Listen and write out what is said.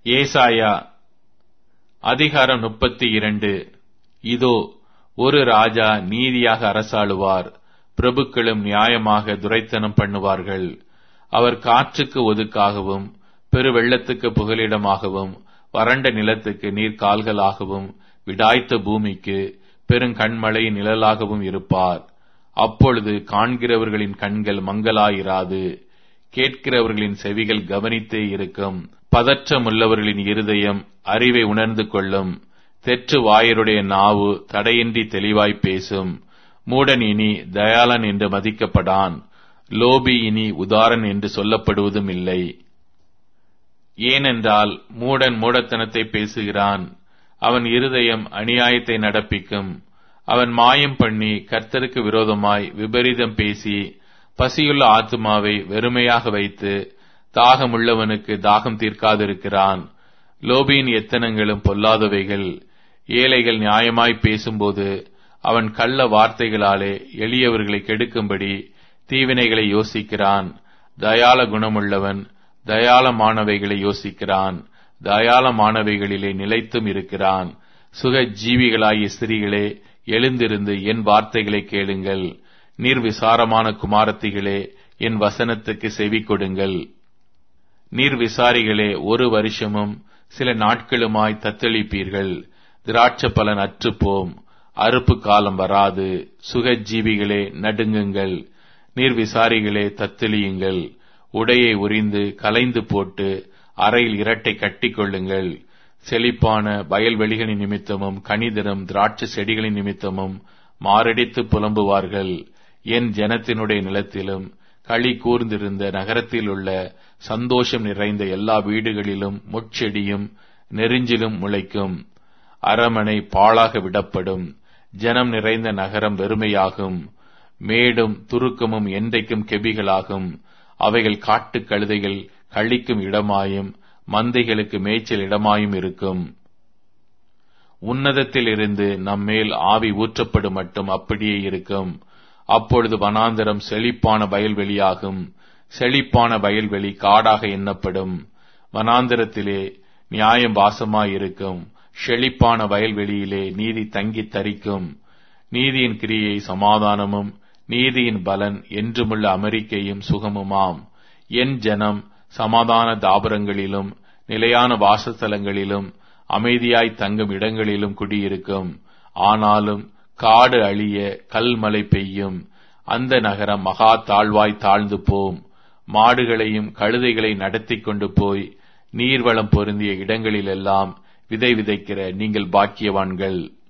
ஏசாயா அதிகாரம் முப்பத்தி இரண்டு இதோ ஒரு ராஜா நீதியாக அரசாளுவார் பிரபுக்களும் நியாயமாக துரைத்தனம் பண்ணுவார்கள் அவர் காற்றுக்கு ஒதுக்காகவும் பெருவெள்ளத்துக்கு புகலிடமாகவும் வறண்ட நிலத்துக்கு நீர்க்கால்களாகவும் விடாய்த்த பூமிக்கு பெருங்கண்மழை நிழலாகவும் இருப்பார் அப்பொழுது காண்கிறவர்களின் கண்கள் மங்கலாயிராது கேட்கிறவர்களின் செவிகள் கவனித்தே இருக்கும் பதற்றமுள்ளவர்களின் இருதயம் அறிவை உணர்ந்து கொள்ளும் தெற்று வாயருடைய நாவு தடையின்றி தெளிவாய் பேசும் மூடன் இனி தயாளன் என்று மதிக்கப்படான் லோபி இனி உதாரன் என்று சொல்லப்படுவதும் இல்லை ஏனென்றால் மூடன் மூடத்தனத்தை பேசுகிறான் அவன் இருதயம் அநியாயத்தை நடப்பிக்கும் அவன் மாயம் பண்ணி கர்த்தருக்கு விரோதமாய் விபரீதம் பேசி பசியுள்ள ஆத்மாவை வெறுமையாக வைத்து தாகமுள்ளவனுக்கு தாகம் தீர்க்காதிருக்கிறான் லோபியின் எத்தனங்களும் பொல்லாதவைகள் ஏழைகள் நியாயமாய் பேசும்போது அவன் கள்ள வார்த்தைகளாலே எளியவர்களை கெடுக்கும்படி தீவினைகளை யோசிக்கிறான் தயால குணமுள்ளவன் தயாளமானவைகளை யோசிக்கிறான் தயாளமானவைகளிலே நிலைத்தும் இருக்கிறான் சுக ஜீவிகளாகிய ஸ்திரீகளே எழுந்திருந்து என் வார்த்தைகளை கேளுங்கள் நீர்விசாரமான குமாரத்திகளே என் வசனத்துக்கு செவி கொடுங்கள் நீர்விசாரிகளே ஒரு வருஷமும் சில நாட்களுமாய் தத்தளிப்பீர்கள் திராட்ச பலன் அற்றுப்போம் அறுப்பு காலம் வராது சுக ஜீவிகளே நடுங்குங்கள் நீர்விசாரிகளே தத்தளியுங்கள் உடையை உரிந்து கலைந்து போட்டு அறையில் இரட்டை கட்டிக் கொள்ளுங்கள் செழிப்பான வயல்வெளிகளின் நிமித்தமும் கனிதரும் திராட்சை செடிகளின் நிமித்தமும் மாரடித்து புலம்புவார்கள் என் ஜனத்தினுடைய நிலத்திலும் களி கூர்ந்திருந்த நகரத்தில் உள்ள சந்தோஷம் நிறைந்த எல்லா வீடுகளிலும் முட்செடியும் நெருஞ்சிலும் முளைக்கும் அரமனை பாழாக விடப்படும் ஜனம் நிறைந்த நகரம் வெறுமையாகும் மேடும் துருக்கமும் என்றைக்கும் கெபிகளாகும் அவைகள் காட்டுக் கழுதைகள் கழிக்கும் இடமாயும் மந்தைகளுக்கு மேய்ச்சல் இடமாயும் இருக்கும் உன்னதத்தில் இருந்து நம்மேல் ஆவி ஊற்றப்படும் மட்டும் அப்படியே இருக்கும் அப்பொழுது வனாந்தரம் செழிப்பான வயல்வெளியாகும் செழிப்பான வயல்வெளி காடாக எண்ணப்படும் வனாந்தரத்திலே நியாயம் வாசமாயிருக்கும் செழிப்பான வயல்வெளியிலே நீதி தங்கி தரிக்கும் நீதியின் கிரியை சமாதானமும் நீதியின் பலன் என்றுமுள்ள அமெரிக்கையும் சுகமுமாம் என் ஜனம் சமாதான தாபரங்களிலும் நிலையான வாசஸ்தலங்களிலும் அமைதியாய் தங்கும் இடங்களிலும் குடியிருக்கும் ஆனாலும் காடு அழிய கல்மலை பெய்யும் அந்த நகரம் மகா தாழ்வாய் தாழ்ந்து போம் மாடுகளையும் கழுதைகளை நடத்தி கொண்டு போய் நீர்வளம் பொருந்திய இடங்களிலெல்லாம் விதை விதைக்கிற நீங்கள் பாக்கியவான்கள்